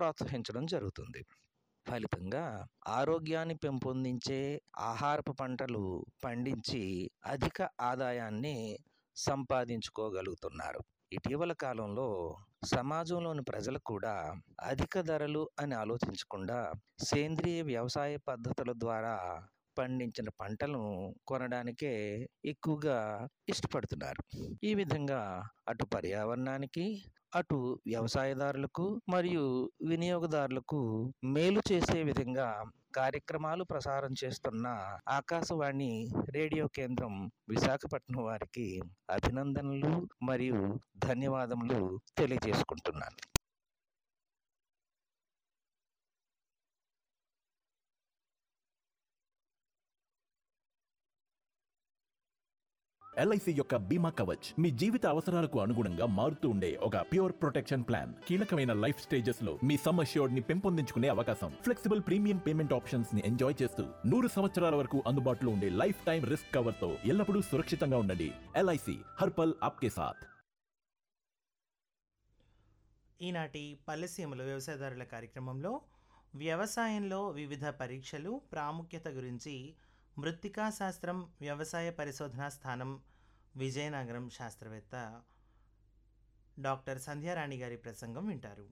ప్రోత్సహించడం జరుగుతుంది ఫలితంగా ఆరోగ్యాన్ని పెంపొందించే ఆహారపు పంటలు పండించి అధిక ఆదాయాన్ని సంపాదించుకోగలుగుతున్నారు ఇటీవల కాలంలో సమాజంలోని ప్రజలు కూడా అధిక ధరలు అని ఆలోచించకుండా సేంద్రియ వ్యవసాయ పద్ధతుల ద్వారా పండించిన పంటలను కొనడానికే ఎక్కువగా ఇష్టపడుతున్నారు ఈ విధంగా అటు పర్యావరణానికి అటు వ్యవసాయదారులకు మరియు వినియోగదారులకు మేలు చేసే విధంగా కార్యక్రమాలు ప్రసారం చేస్తున్న ఆకాశవాణి రేడియో కేంద్రం విశాఖపట్నం వారికి అభినందనలు మరియు ధన్యవాదములు తెలియజేసుకుంటున్నాను ఎల్ఐసి యొక్క బీమా కవచ్ మీ జీవిత అవసరాలకు అనుగుణంగా మారుతూ ఉండే ఒక ప్యూర్ ప్రొటెక్షన్ ప్లాన్ కీలకమైన లైఫ్ స్టేజెస్ లో మీ సమ్ అష్యూర్డ్ ని పెంపొందించుకునే అవకాశం ఫ్లెక్సిబుల్ ప్రీమియం పేమెంట్ ఆప్షన్స్ ని ఎంజాయ్ చేస్తూ నూరు సంవత్సరాల వరకు అందుబాటులో ఉండే లైఫ్ టైం రిస్క్ కవర్ తో ఎల్లప్పుడూ సురక్షితంగా ఉండండి ఎల్ఐసి హర్పల్ ఆప్కే సాథ్ ఈనాటి పల్లెసీమలు వ్యవసాయదారుల కార్యక్రమంలో వ్యవసాయంలో వివిధ పరీక్షలు ప్రాముఖ్యత గురించి మృత్తికా శాస్త్రం వ్యవసాయ పరిశోధనా స్థానం విజయనగరం శాస్త్రవేత్త డాక్టర్ సంధ్యారాణి గారి ప్రసంగం వింటారు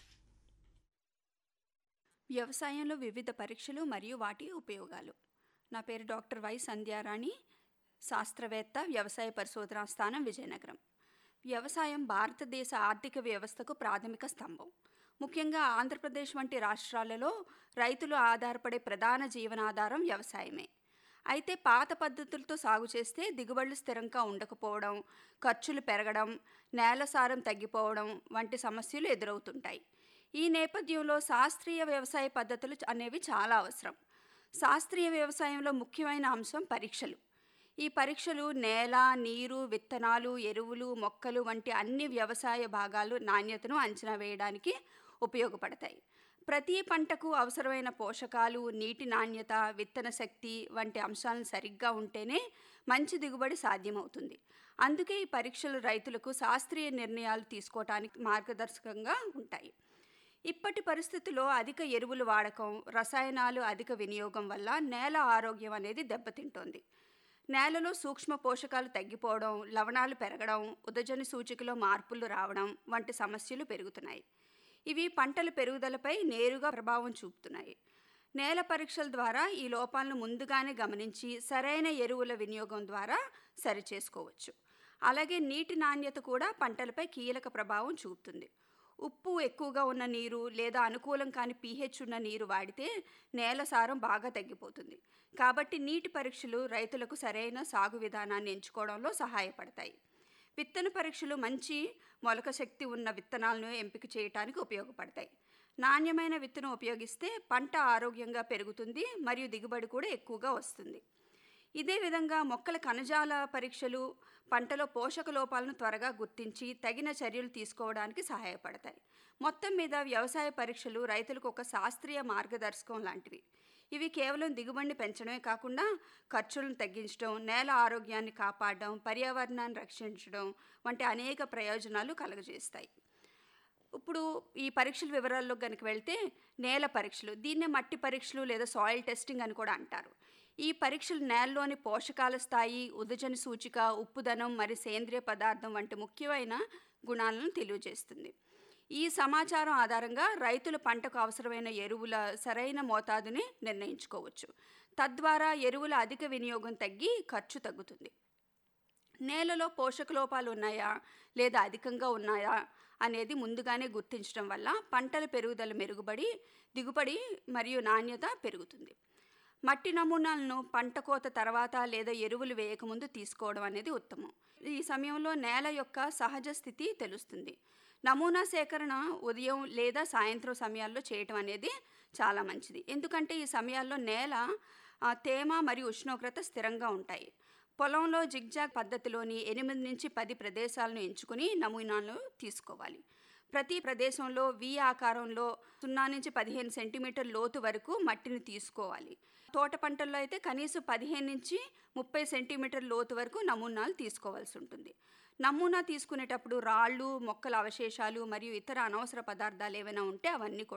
వ్యవసాయంలో వివిధ పరీక్షలు మరియు వాటి ఉపయోగాలు నా పేరు డాక్టర్ వై సంధ్యారాణి శాస్త్రవేత్త వ్యవసాయ పరిశోధనా స్థానం విజయనగరం వ్యవసాయం భారతదేశ ఆర్థిక వ్యవస్థకు ప్రాథమిక స్తంభం ముఖ్యంగా ఆంధ్రప్రదేశ్ వంటి రాష్ట్రాలలో రైతులు ఆధారపడే ప్రధాన జీవనాధారం వ్యవసాయమే అయితే పాత పద్ధతులతో సాగు చేస్తే దిగుబడులు స్థిరంగా ఉండకపోవడం ఖర్చులు పెరగడం నేల సారం తగ్గిపోవడం వంటి సమస్యలు ఎదురవుతుంటాయి ఈ నేపథ్యంలో శాస్త్రీయ వ్యవసాయ పద్ధతులు అనేవి చాలా అవసరం శాస్త్రీయ వ్యవసాయంలో ముఖ్యమైన అంశం పరీక్షలు ఈ పరీక్షలు నేల నీరు విత్తనాలు ఎరువులు మొక్కలు వంటి అన్ని వ్యవసాయ భాగాలు నాణ్యతను అంచనా వేయడానికి ఉపయోగపడతాయి ప్రతి పంటకు అవసరమైన పోషకాలు నీటి నాణ్యత విత్తన శక్తి వంటి అంశాలను సరిగ్గా ఉంటేనే మంచి దిగుబడి సాధ్యమవుతుంది అందుకే ఈ పరీక్షలు రైతులకు శాస్త్రీయ నిర్ణయాలు తీసుకోవటానికి మార్గదర్శకంగా ఉంటాయి ఇప్పటి పరిస్థితుల్లో అధిక ఎరువుల వాడకం రసాయనాలు అధిక వినియోగం వల్ల నేల ఆరోగ్యం అనేది దెబ్బతింటోంది నేలలో సూక్ష్మ పోషకాలు తగ్గిపోవడం లవణాలు పెరగడం ఉదజని సూచికలో మార్పులు రావడం వంటి సమస్యలు పెరుగుతున్నాయి ఇవి పంటల పెరుగుదలపై నేరుగా ప్రభావం చూపుతున్నాయి నేల పరీక్షల ద్వారా ఈ లోపాలను ముందుగానే గమనించి సరైన ఎరువుల వినియోగం ద్వారా సరిచేసుకోవచ్చు అలాగే నీటి నాణ్యత కూడా పంటలపై కీలక ప్రభావం చూపుతుంది ఉప్పు ఎక్కువగా ఉన్న నీరు లేదా అనుకూలం కాని పీహెచ్ ఉన్న నీరు వాడితే నేల సారం బాగా తగ్గిపోతుంది కాబట్టి నీటి పరీక్షలు రైతులకు సరైన సాగు విధానాన్ని ఎంచుకోవడంలో సహాయపడతాయి విత్తన పరీక్షలు మంచి మొలక శక్తి ఉన్న విత్తనాలను ఎంపిక చేయడానికి ఉపయోగపడతాయి నాణ్యమైన విత్తనం ఉపయోగిస్తే పంట ఆరోగ్యంగా పెరుగుతుంది మరియు దిగుబడి కూడా ఎక్కువగా వస్తుంది ఇదే విధంగా మొక్కల కణజాల పరీక్షలు పంటలో పోషక లోపాలను త్వరగా గుర్తించి తగిన చర్యలు తీసుకోవడానికి సహాయపడతాయి మొత్తం మీద వ్యవసాయ పరీక్షలు రైతులకు ఒక శాస్త్రీయ మార్గదర్శకం లాంటివి ఇవి కేవలం దిగుబడిని పెంచడమే కాకుండా ఖర్చులను తగ్గించడం నేల ఆరోగ్యాన్ని కాపాడడం పర్యావరణాన్ని రక్షించడం వంటి అనేక ప్రయోజనాలు కలుగజేస్తాయి ఇప్పుడు ఈ పరీక్షల వివరాల్లో కనుక వెళ్తే నేల పరీక్షలు దీన్నే మట్టి పరీక్షలు లేదా సాయిల్ టెస్టింగ్ అని కూడా అంటారు ఈ పరీక్షలు నేలలోని పోషకాల స్థాయి ఉదజని సూచిక ఉప్పుదనం మరి సేంద్రియ పదార్థం వంటి ముఖ్యమైన గుణాలను తెలియజేస్తుంది ఈ సమాచారం ఆధారంగా రైతుల పంటకు అవసరమైన ఎరువుల సరైన మోతాదుని నిర్ణయించుకోవచ్చు తద్వారా ఎరువుల అధిక వినియోగం తగ్గి ఖర్చు తగ్గుతుంది నేలలో పోషక లోపాలు ఉన్నాయా లేదా అధికంగా ఉన్నాయా అనేది ముందుగానే గుర్తించడం వల్ల పంటల పెరుగుదల మెరుగుబడి దిగుబడి మరియు నాణ్యత పెరుగుతుంది మట్టి నమూనాలను పంట కోత తర్వాత లేదా ఎరువులు వేయకముందు తీసుకోవడం అనేది ఉత్తమం ఈ సమయంలో నేల యొక్క సహజ స్థితి తెలుస్తుంది నమూనా సేకరణ ఉదయం లేదా సాయంత్రం సమయాల్లో చేయటం అనేది చాలా మంచిది ఎందుకంటే ఈ సమయాల్లో నేల ఆ, తేమ మరియు ఉష్ణోగ్రత స్థిరంగా ఉంటాయి పొలంలో జిగ్జాగ్ పద్ధతిలోని ఎనిమిది నుంచి పది ప్రదేశాలను ఎంచుకుని నమూనాలు తీసుకోవాలి ప్రతి ప్రదేశంలో వి ఆకారంలో సున్నా నుంచి పదిహేను సెంటీమీటర్ లోతు వరకు మట్టిని తీసుకోవాలి తోట పంటల్లో అయితే కనీసం పదిహేను నుంచి ముప్పై సెంటీమీటర్ లోతు వరకు నమూనాలు తీసుకోవాల్సి ఉంటుంది నమూనా తీసుకునేటప్పుడు రాళ్ళు మొక్కల అవశేషాలు మరియు ఇతర అనవసర పదార్థాలు ఏవైనా ఉంటే అవన్నీ కూడా